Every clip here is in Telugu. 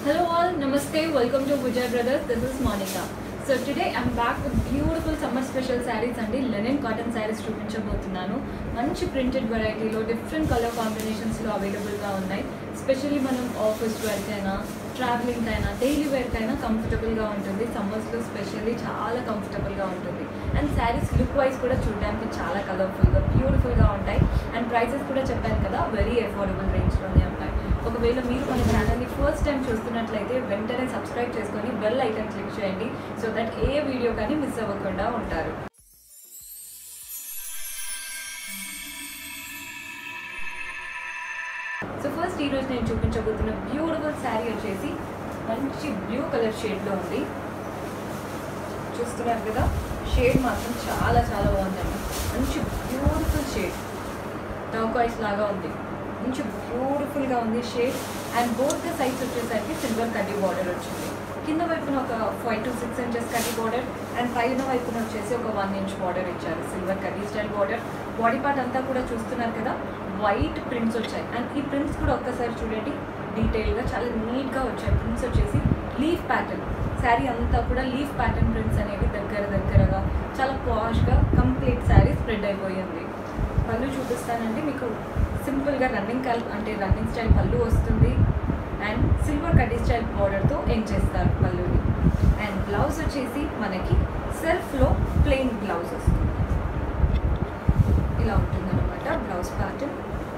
Hello all, Namaste, welcome to Vijay Brothers. This is Monica. So today I'm back with beautiful summer special sarees అండి లెనిన్ కాటన్ sarees చూపించబోతున్నాను మంచి ప్రింటెడ్ వెరైటీలో డిఫరెంట్ కలర్ కాంబినేషన్స్లో అవైలబుల్గా ఉన్నాయి స్పెషల్లీ మనం ఆఫీస్ వేర్కైనా ట్రావెలింగ్ అయినా డైలీ వేర్కైనా కంఫర్టబుల్గా ఉంటుంది సమ్మర్స్లో స్పెషల్లీ చాలా కంఫర్టబుల్గా ఉంటుంది అండ్ శారీస్ లుక్ వైజ్ కూడా చూడడానికి చాలా కలర్ఫుల్గా బ్యూటిఫుల్గా ఉంటాయి అండ్ ప్రైసెస్ కూడా చెప్పాను కదా వెరీ అఫోర్డబుల్ రేంజ్లోనే ఉంటాయి ఒకవేళ మీరు మన ఛానల్ని ఫస్ట్ టైం చూస్తున్నట్లయితే వెంటనే సబ్స్క్రైబ్ చేసుకొని బెల్ ఐకన్ క్లిక్ చేయండి సో దట్ ఏ వీడియో కానీ మిస్ అవ్వకుండా ఉంటారు సో ఫస్ట్ ఈరోజు నేను చూపించబోతున్న బ్యూటిఫుల్ శారీ వచ్చేసి మంచి బ్లూ కలర్ షేడ్లో ఉంది చూస్తున్నారు కదా షేడ్ మాత్రం చాలా చాలా బాగుందండి మంచి బ్యూటిఫుల్ షేడ్ టర్కాయిస్ లాగా ఉంది మంచి బ్యూటిఫుల్గా ఉంది shade and both the size వచ్చేసరికి సిల్వర్ కడ్డీ బార్డర్ వచ్చింది కింద వైపున ఒక ఫైవ్ టు సిక్స్ ఇంచెస్ కడ్డీ బార్డర్ అండ్ పైన వైపున వచ్చేసి ఒక వన్ ఇంచ్ బార్డర్ ఇచ్చారు సిల్వర్ కడ్డీ స్టైల్ బార్డర్ బాడీ పార్ట్ అంతా కూడా చూస్తున్నారు కదా వైట్ ప్రింట్స్ వచ్చాయి అండ్ ఈ ప్రింట్స్ కూడా ఒక్కసారి చూడండి డీటెయిల్గా చాలా నీట్గా వచ్చాయి ప్రింట్స్ వచ్చేసి లీఫ్ ప్యాటర్న్ శారీ అంతా కూడా లీఫ్ ప్యాటర్న్ ప్రింట్స్ అనేవి దగ్గర దగ్గరగా చాలా పాష్గా కంప్లీట్ శారీ స్ప్రెడ్ అయిపోయింది పళ్ళు చూపిస్తానండి మీకు సింపుల్గా రన్నింగ్ కల్ అంటే రన్నింగ్ స్టైల్ పళ్ళు వస్తుంది అండ్ సిల్వర్ కడ్డీ స్టైల్ బార్డర్తో ఎండ్ చేస్తారు పళ్ళుని అండ్ బ్లౌజ్ వచ్చేసి మనకి సెల్ఫ్లో ప్లెయిన్ బ్లౌజ్ వస్తుంది ఇలా ఉంటుందన్నమాట బ్లౌజ్ ప్యాటర్న్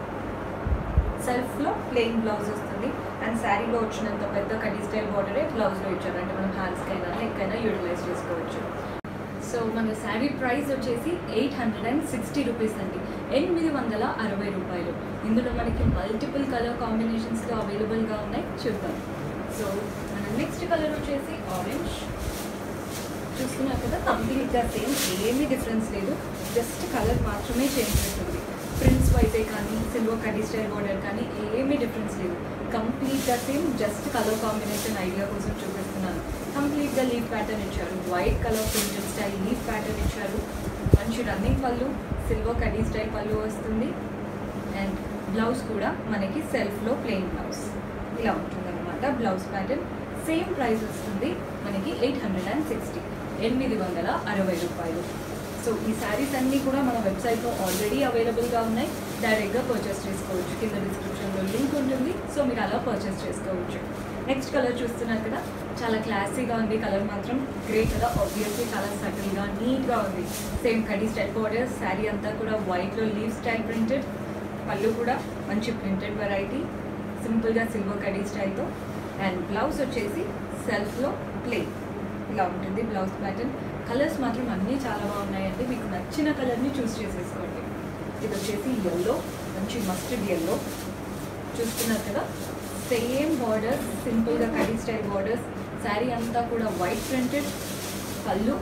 సెల్ఫ్లో ప్లెయిన్ బ్లౌజ్ వస్తుంది అండ్ శారీలో వచ్చినంత పెద్ద కడ్డీ స్టైల్ బార్డరే బ్లౌజ్లో ఇచ్చారు అంటే మనం హ్యాండ్స్కైనా నెక్కైనా యూటిలైజ్ చేసుకోవచ్చు సో మన శారీ ప్రైస్ వచ్చేసి eight hundred and sixty rupees అండి ఎనిమిది వందల అరవై రూపాయలు ఇందులో మనకి మల్టిపుల్ కలర్ కాంబినేషన్స్లో అవైలబుల్గా ఉన్నాయి చూద్దాం సో మన నెక్స్ట్ కలర్ వచ్చేసి ఆరెంజ్ చూస్తున్నారు కదా కంప్లీట్గా సేమ్ ఏమీ డిఫరెన్స్ లేదు జస్ట్ కలర్ మాత్రమే చేంజ్ అవుతుంది ప్రింట్స్ వైతే కానీ సిల్వర్ కడీ స్టైల్ బార్డర్ కానీ ఏమీ డిఫరెన్స్ లేదు కంప్లీట్గా same just colour combination idea కోసం చూపిస్తున్నాను కంప్లీట్గా లీఫ్ ప్యాటర్న్ ఇచ్చారు white colour printed style leaf pattern ఇచ్చారు మంచి రన్నింగ్ పళ్ళు సిల్వర్ కడీ స్టైల్ పళ్ళు వస్తుంది అండ్ బ్లౌజ్ కూడా మనకి సెల్ఫ్లో ప్లెయిన్ బ్లౌజ్ ఇలా ఉంటుందన్నమాట బ్లౌజ్ ప్యాటర్న్ సేమ్ ప్రైస్ వస్తుంది మనకి ఎయిట్ హండ్రెడ్ అండ్ సిక్స్టీ ఎనిమిది వందల అరవై రూపాయలు సో ఈ శారీస్ అన్నీ కూడా మన వెబ్సైట్లో ఆల్రెడీ అవైలబుల్గా ఉన్నాయి డైరెక్ట్గా పర్చేస్ చేసుకోవచ్చు కింద డిస్క్రిప్షన్లో లింక్ ఉంటుంది సో మీరు అలా పర్చేస్ చేసుకోవచ్చు నెక్స్ట్ కలర్ చూస్తున్నారు కదా చాలా క్లాసీగా ఉంది కలర్ మాత్రం గ్రే కదా ఆబ్వియస్లీ చాలా సటిల్గా నీట్గా ఉంది సేమ్ కడీ స్టైల్ బార్డర్ శారీ అంతా కూడా వైట్లో లీవ్ స్టైల్ ప్రింటెడ్ పళ్ళు కూడా మంచి ప్రింటెడ్ వెరైటీ సింపుల్గా సిల్వర్ కడీ స్టైల్తో అండ్ బ్లౌజ్ వచ్చేసి సెల్ఫ్లో ప్లెయిన్ ఇలా ఉంటుంది బ్లౌజ్ ప్యాటర్న్ కలర్స్ మాత్రం అన్నీ చాలా బాగున్నాయండి మీకు నచ్చిన కలర్ని చూస్ చేసేసుకోండి ఇది వచ్చేసి ఎల్లో మంచి మస్టర్డ్ ఎల్లో చూస్తున్నారు కదా సేమ్ బార్డర్ సింపుల్గా కడీ స్టైల్ బార్డర్స్ శారీ అంతా కూడా వైట్ ప్రింటెడ్ పళ్ళు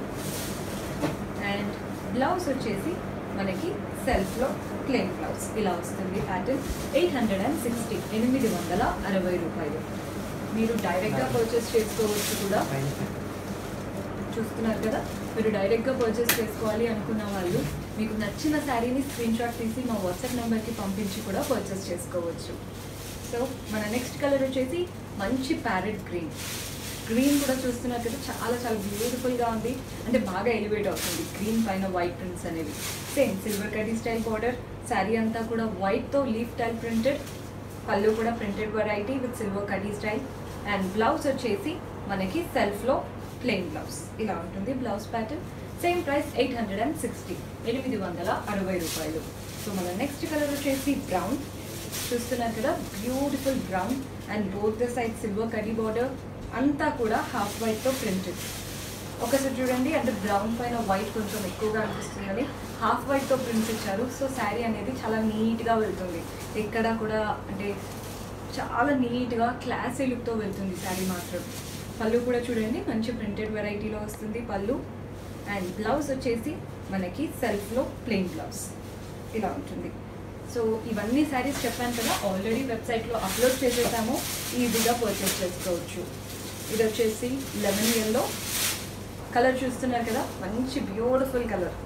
అండ్ బ్లౌజ్ వచ్చేసి మనకి సెల్ఫ్లో ప్లెయిన్ బ్లౌజ్ ఇలా వస్తుంది pattern eight hundred and sixty ఎనిమిది వందల అరవై రూపాయలు మీరు డైరెక్ట్గా పర్చేస్ చేసుకోవచ్చు కూడా చూస్తున్నారు కదా మీరు డైరెక్ట్గా పర్చేస్ చేసుకోవాలి అనుకున్న వాళ్ళు మీకు నచ్చిన శారీని స్క్రీన్ షాట్ తీసి మా వాట్సాప్ నెంబర్కి పంపించి కూడా పర్చేస్ చేసుకోవచ్చు సో మన నెక్స్ట్ కలర్ వచ్చేసి మంచి ప్యారెట్ గ్రీన్ గ్రీన్ కూడా చూస్తున్నారు కదా చాలా చాలా బ్యూటిఫుల్గా ఉంది అంటే బాగా ఎలివేట్ అవుతుంది గ్రీన్ పైన వైట్ ప్రింట్స్ అనేవి సేమ్ సిల్వర్ కడీ స్టైల్ బార్డర్ శారీ అంతా కూడా వైట్తో లీఫ్ స్టైల్ ప్రింటెడ్ పళ్ళు కూడా ప్రింటెడ్ వెరైటీ విత్ సిల్వర్ కడీ స్టైల్ అండ్ బ్లౌజ్ వచ్చేసి మనకి సెల్ఫ్లో ప్లెయిన్ బ్లౌజ్ ఇలా ఉంటుంది blouse pattern same price eight hundred and sixty ఎనిమిది వందల అరవై రూపాయలు సో మన నెక్స్ట్ కలర్ వచ్చేసి బ్రౌన్ చూస్తున్నారు కదా beautiful brown and both the side silver కడీ బార్డర్ అంతా కూడా హాఫ్ వైట్తో ప్రింటెడ్ ఒకసారి చూడండి అంటే బ్రౌన్ పైన వైట్ కొంచెం ఎక్కువగా అనిపిస్తుందని హాఫ్ వైట్తో ప్రింట్స్ ఇచ్చారు సో శారీ అనేది చాలా నీట్గా వెళ్తుంది ఎక్కడ కూడా అంటే చాలా నీట్గా క్లాసీ లుక్తో వెళ్తుంది శారీ మాత్రం పళ్ళు కూడా చూడండి మంచి ప్రింటెడ్ వెరైటీలో వస్తుంది పళ్ళు అండ్ బ్లౌజ్ వచ్చేసి మనకి సెల్ఫ్లో ప్లెయిన్ బ్లౌజ్ ఇలా ఉంటుంది సో ఇవన్నీ శారీస్ చెప్పాను కదా ఆల్రెడీ వెబ్సైట్లో అప్లోడ్ చేసేసాము ఈజీగా పర్చేస్ చేసుకోవచ్చు ఇది వచ్చేసి లెమన్ ఎల్లో కలర్ చూస్తున్నారు కదా మంచి beautiful colour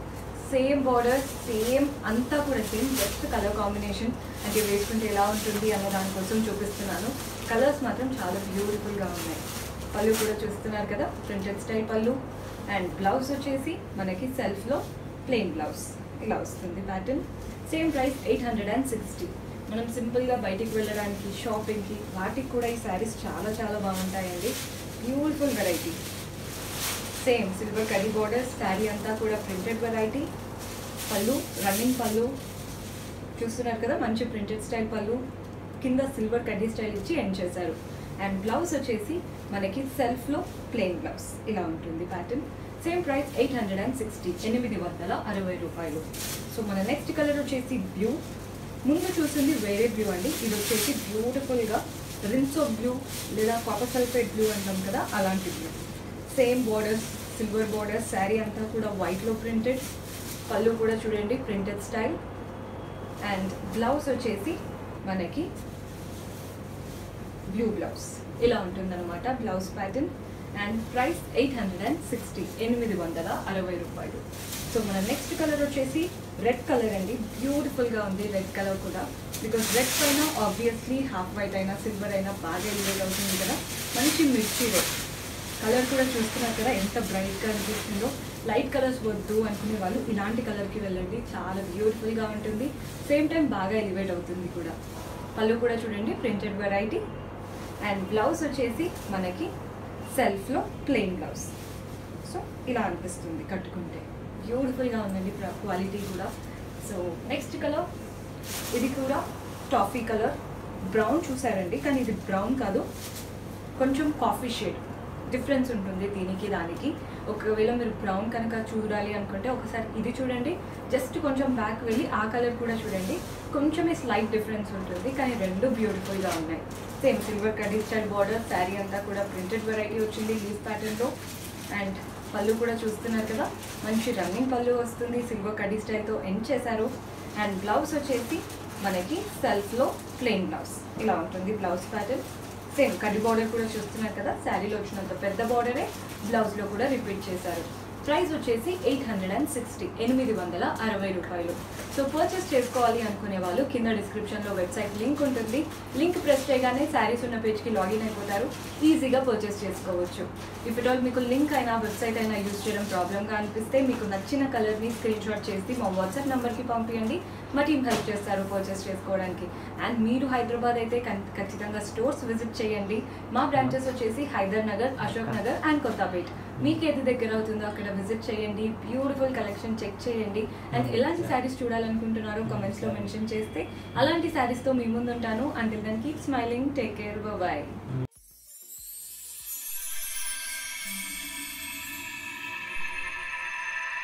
same border same అంతా కూడా సేమ్ జస్ట్ కలర్ కాంబినేషన్ అంటే వేసుకుంటే ఎలా ఉంటుంది అన్న దానికోసం చూపిస్తున్నాను కలర్స్ మాత్రం చాలా బ్యూటిఫుల్గా ఉన్నాయి పళ్ళు కూడా చూస్తున్నారు కదా ప్రింటెడ్ స్టైల్ పళ్ళు అండ్ బ్లౌజ్ వచ్చేసి మనకి సెల్ఫ్లో ప్లెయిన్ బ్లౌజ్ ఇలా వస్తుంది pattern same price eight hundred and sixty మనం సింపుల్గా బయటికి వెళ్ళడానికి షాపింగ్కి వాటికి కూడా ఈ శారీస్ చాలా చాలా బాగుంటాయండి బ్యూటిఫుల్ వెరైటీ సేమ్ సిల్వర్ కరీ బోర్డర్స్ శారీ అంతా కూడా ప్రింటెడ్ వెరైటీ పళ్ళు రన్నింగ్ పళ్ళు చూస్తున్నారు కదా మంచి ప్రింటెడ్ స్టైల్ పళ్ళు కింద సిల్వర్ కడ్డీ స్టైల్ ఇచ్చి ఎండ్ చేశారు అండ్ బ్లౌజ్ వచ్చేసి మనకి సెల్ఫ్లో ప్లెయిన్ బ్లౌజ్ ఇలా ఉంటుంది pattern same price eight hundred and sixty ఎనిమిది వందల అరవై రూపాయలు సో మన నెక్స్ట్ కలర్ వచ్చేసి బ్లూ ముందు చూసింది వేరే బ్లూ అండి ఇది వచ్చేసి బ్యూటిఫుల్గా రిన్స్ ఆఫ్ బ్లూ లేదా కాపర్ సల్ఫేట్ బ్లూ అంటాం కదా అలాంటి blue same borders silver borders sari అంతా కూడా వైట్లో ప్రింటెడ్ పళ్ళు కూడా చూడండి ప్రింటెడ్ స్టైల్ అండ్ బ్లౌజ్ వచ్చేసి మనకి బ్లూ బ్లౌజ్ ఇలా ఉంటుందన్నమాట blouse pattern and price eight hundred and sixty ఎనిమిది వందల అరవై రూపాయలు సో మన నెక్స్ట్ కలర్ వచ్చేసి రెడ్ కలర్ అండి బ్యూటిఫుల్గా ఉంది రెడ్ కలర్ కూడా బికాస్ రెడ్ పైన ఆబ్వియస్లీ హాఫ్ వైట్ అయినా సిల్వర్ అయినా బాగా ఎలివేట్ అవుతుంది కదా మంచి మిర్చి రెడ్ కలర్ కూడా చూస్తున్నారు కదా ఎంత బ్రైట్గా అనిపిస్తుందో లైట్ కలర్స్ వద్దు అనుకునే వాళ్ళు ఇలాంటి కలర్కి వెళ్ళండి చాలా బ్యూటిఫుల్గా ఉంటుంది సేమ్ టైం బాగా ఎలివేట్ అవుతుంది కూడా పళ్ళు కూడా చూడండి ప్రింటెడ్ వెరైటీ అండ్ బ్లౌజ్ వచ్చేసి మనకి సెల్ఫ్లో ప్లెయిన్ బ్లౌజ్ సో ఇలా అనిపిస్తుంది కట్టుకుంటే బ్యూటిఫుల్గా ఉందండి క్వాలిటీ కూడా సో నెక్స్ట్ కలర్ ఇది కూడా టాఫీ కలర్ బ్రౌన్ చూసారండి కానీ ఇది బ్రౌన్ కాదు కొంచెం కాఫీ షేడ్ డిఫరెన్స్ ఉంటుంది దీనికి దానికి ఒకవేళ మీరు బ్రౌన్ కనుక చూడాలి అనుకుంటే ఒకసారి ఇది చూడండి జస్ట్ కొంచెం బ్యాక్ వెళ్ళి ఆ కలర్ కూడా చూడండి కొంచెమే స్లైట్ డిఫరెన్స్ ఉంటుంది కానీ రెండు బ్యూటిఫుల్గా ఉన్నాయి సేమ్ సిల్వర్ కడీ స్టైల్ బార్డర్ శారీ అంతా కూడా ప్రింటెడ్ వెరైటీ వచ్చింది లీఫ్ ప్యాటర్న్లో అండ్ పళ్ళు కూడా చూస్తున్నారు కదా మంచి రన్నింగ్ పళ్ళు వస్తుంది సిల్వర్ కడీ స్టైల్తో ఎండ్ చేశారు అండ్ బ్లౌజ్ వచ్చేసి మనకి సెల్ఫ్లో ప్లెయిన్ బ్లౌజ్ ఇలా ఉంటుంది బ్లౌజ్ ప్యాటర్న్ సేమ్ కడ్డీ బార్డర్ కూడా చూస్తున్నారు కదా శారీలో వచ్చినంత పెద్ద బార్డరే బ్లౌజ్లో కూడా రిపీట్ చేశారు ప్రైస్ వచ్చేసి ఎయిట్ హండ్రెడ్ అండ్ సిక్స్టీ ఎనిమిది వందల అరవై రూపాయలు సో పర్చేస్ చేసుకోవాలి అనుకునే వాళ్ళు కింద డిస్క్రిప్షన్లో వెబ్సైట్ లింక్ ఉంటుంది లింక్ ప్రెస్ చేయగానే శారీస్ ఉన్న పేజ్కి లాగిన్ అయిపోతారు ఈజీగా పర్చేస్ చేసుకోవచ్చు ఇఫ్ ఇట్ ఆల్ మీకు లింక్ అయినా వెబ్సైట్ అయినా యూజ్ చేయడం ప్రాబ్లమ్గా అనిపిస్తే మీకు నచ్చిన కలర్ని స్క్రీన్ షాట్ చేసి మా వాట్సాప్ నెంబర్కి పంపించండి మా టీం హెల్ప్ చేస్తారు పర్చేస్ చేసుకోవడానికి అండ్ మీరు హైదరాబాద్ అయితే కన్- ఖచ్చితంగా స్టోర్స్ విజిట్ చేయండి మా బ్రాంచెస్ వచ్చేసి హైదర్ నగర్ అశోక్ నగర్ అండ్ కొత్తపేట్ మీకు ఏది దగ్గర అవుతుందో అక్కడ విజిట్ చేయండి బ్యూటిఫుల్ కలెక్షన్ చెక్ చేయండి అండ్ ఎలాంటి శారీస్ చూడాలనుకుంటున్నారో కామెంట్స్లో మెన్షన్ చేస్తే అలాంటి శారీస్తో మీ ముందు ఉంటాను until then keep smiling take care bye